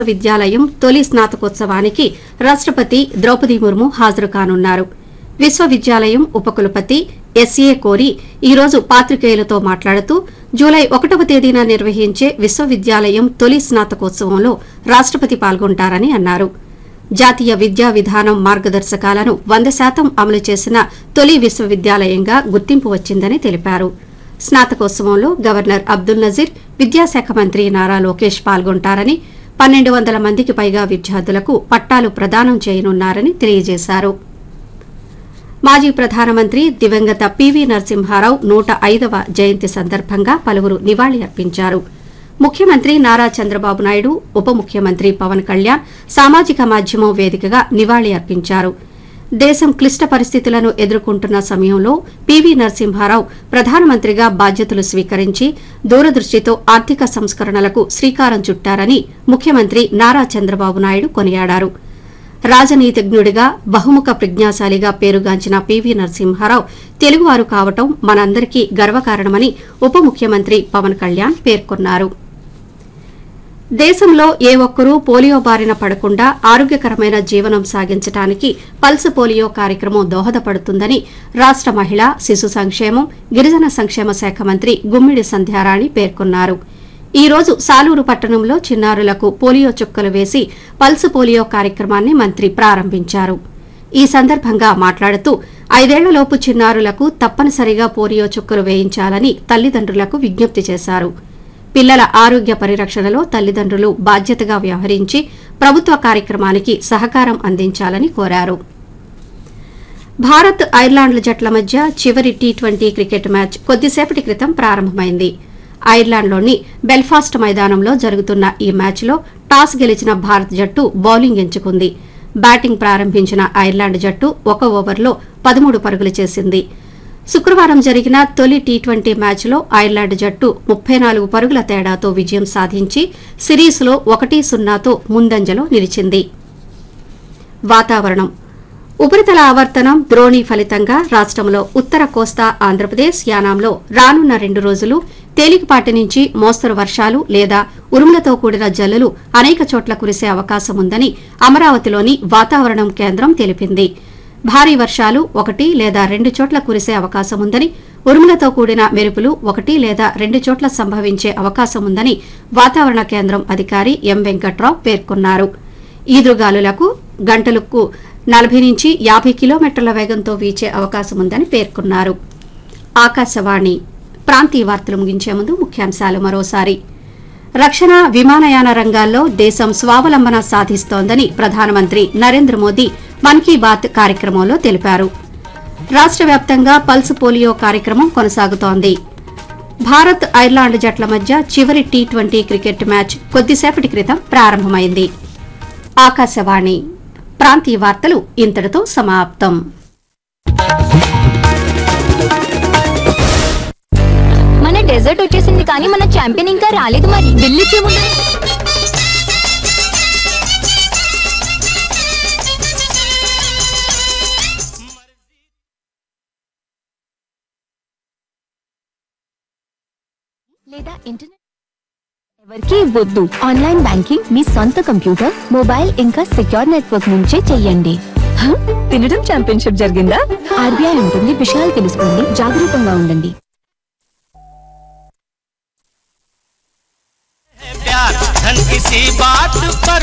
విద్యాలయం తొలి స్నాతకోత్సవానికి రాష్టపతి ద్రౌపది ముర్ము హాజరు కానున్నారు విశ్వవిద్యాలయం ఉపకులపతి ఎస్ఏ కోరి ఈ రోజు పాత్రికేయులతో మాట్లాడుతూ జూలై ఒకటవ తేదీన నిర్వహించే విశ్వవిద్యాలయం తొలి స్నాతకోత్సవంలో రాష్టపతి పాల్గొంటారని అన్నారు జాతీయ విద్యా విధానం మార్గదర్శకాలను వంద శాతం అమలు చేసిన తొలి విశ్వవిద్యాలయంగా గుర్తింపు వచ్చిందని తెలిపారు స్నాతకోత్సవంలో గవర్నర్ అబ్దుల్ నజీర్ విద్యాశాఖ మంత్రి నారా లోకేష్ పాల్గొంటారని పన్నెండు వందల మందికి పైగా విద్యార్థులకు పట్టాలు ప్రదానం చేయనున్నారని తెలియజేశారు మాజీ ప్రధానమంత్రి దివంగత పివి నరసింహారావు నూట ఐదవ జయంతి సందర్భంగా పలువురు నివాళి అర్పించారు ముఖ్యమంత్రి నారా చంద్రబాబు నాయుడు ఉప ముఖ్యమంత్రి పవన్ కళ్యాణ్ సామాజిక మాధ్యమం వేదికగా నివాళి అర్పించారు దేశం క్లిష్ట పరిస్థితులను ఎదుర్కొంటున్న సమయంలో పివి నరసింహారావు ప్రధానమంత్రిగా బాధ్యతలు స్వీకరించి దూరదృష్టితో ఆర్థిక సంస్కరణలకు శ్రీకారం చుట్టారని ముఖ్యమంత్రి నారా చంద్రబాబు నాయుడు కొనియాడారు రాజనీతిజ్ఞుడిగా బహుముఖ ప్రజ్ఞాశాలిగా పేరుగాంచిన పివి నరసింహారావు తెలుగువారు కావటం మనందరికీ గర్వకారణమని ఉప ముఖ్యమంత్రి పవన్ కళ్యాణ్ పేర్కొన్నారు దేశంలో ఏ ఒక్కరూ పోలియో బారిన పడకుండా ఆరోగ్యకరమైన జీవనం సాగించడానికి పల్స్ పోలియో కార్యక్రమం దోహదపడుతుందని రాష్ట మహిళా శిశు సంక్షేమం గిరిజన సంక్షేమ శాఖ మంత్రి గుమ్మిడి సంధ్యారాణి పేర్కొన్నారు ఈ రోజు సాలూరు పట్టణంలో చిన్నారులకు పోలియో చుక్కలు వేసి పల్స్ పోలియో కార్యక్రమాన్ని మంత్రి ప్రారంభించారు ఈ సందర్భంగా మాట్లాడుతూ ఐదేళ్లలోపు చిన్నారులకు తప్పనిసరిగా పోలియో చుక్కలు వేయించాలని తల్లిదండ్రులకు విజ్ఞప్తి చేశారు పిల్లల ఆరోగ్య పరిరక్షణలో తల్లిదండ్రులు బాధ్యతగా వ్యవహరించి ప్రభుత్వ కార్యక్రమానికి సహకారం అందించాలని కోరారు భారత్ ఐర్లాండ్ల జట్ల మధ్య చివరి టీ ట్వంటీ క్రికెట్ మ్యాచ్ కొద్దిసేపటి క్రితం ప్రారంభమైంది ఐర్లాండ్లోని బెల్ఫాస్ట్ మైదానంలో జరుగుతున్న ఈ మ్యాచ్లో టాస్ గెలిచిన భారత్ జట్టు బౌలింగ్ ఎంచుకుంది బ్యాటింగ్ ప్రారంభించిన ఐర్లాండ్ జట్టు ఒక ఓవర్లో పదమూడు పరుగులు చేసింది శుక్రవారం జరిగిన తొలి టీ ట్వంటీ మ్యాచ్లో ఐర్లాండ్ జట్టు ముప్పై నాలుగు పరుగుల తేడాతో విజయం సాధించి సిరీస్లో ఒకటి సున్నాతో ముందంజలో నిలిచింది వాతావరణం ఉపరితల ఆవర్తనం ద్రోణి ఫలితంగా రాష్టంలో ఉత్తర కోస్తా ఆంధ్రప్రదేశ్ యానాంలో రానున్న రెండు రోజులు తేలికపాటి నుంచి మోస్తరు వర్షాలు లేదా ఉరుములతో కూడిన జల్లులు అనేక చోట్ల కురిసే అవకాశం ఉందని అమరావతిలోని వాతావరణం కేంద్రం తెలిపింది భారీ వర్షాలు ఒకటి లేదా రెండు చోట్ల కురిసే అవకాశం ఉందని ఉరుములతో కూడిన మెరుపులు ఒకటి లేదా రెండు చోట్ల సంభవించే అవకాశం ఉందని వాతావరణ కేంద్రం అధికారి ఎం వెంకట్రావు పేర్కొన్నారు ఈదురుగాలులకు గంటలకు నలభై నుంచి యాభై కిలోమీటర్ల వేగంతో వీచే అవకాశం ఉందని పేర్కొన్నారు ఆకాశవాణి ప్రాంతీయ వార్తలు ముగించే ముందు ముఖ్యాంశాలు మరోసారి రక్షణ విమానయాన రంగాల్లో దేశం స్వావలంబన సాధిస్తోందని ప్రధానమంత్రి నరేంద్ర మోదీ మన్ కీ బాత్ కార్యక్రమంలో తెలిపారు రాష్ట్ర వ్యాప్తంగా పల్స్ పోలియో కార్యక్రమం కొనసాగుతోంది భారత్ ఐర్లాండ్ జట్ల మధ్య చివరి టీ ట్వంటీ క్రికెట్ మ్యాచ్ కొద్దిసేపటి క్రితం ప్రారంభమైంది ఆకాశవాణి ప్రాంతీయ వార్తలు ఇంతటితో సమాప్తం మన డెజర్ట్ వచ్చేసింది కానీ మన ఛాంపియన్ ఇంకా రాలేదు మరి ఢిల్లీకి ఏముంది లేదా ఇంటర్నెట్ ఎవరికి వద్దు ఆన్లైన్ బ్యాంకింగ్ మీ సొంత కంప్యూటర్ మొబైల్ ఇంకా సెక్యూర్ నెట్వర్క్ నుంచే చెయ్యండి హ? తినడం ఛాంపియన్షిప్ జరిగిందా ఆర్బీఐ ఉంటుంది విషయాలు తెలుసుకోండి జాగరూకంగా ఉండండి है प्यार धन किसी बात पर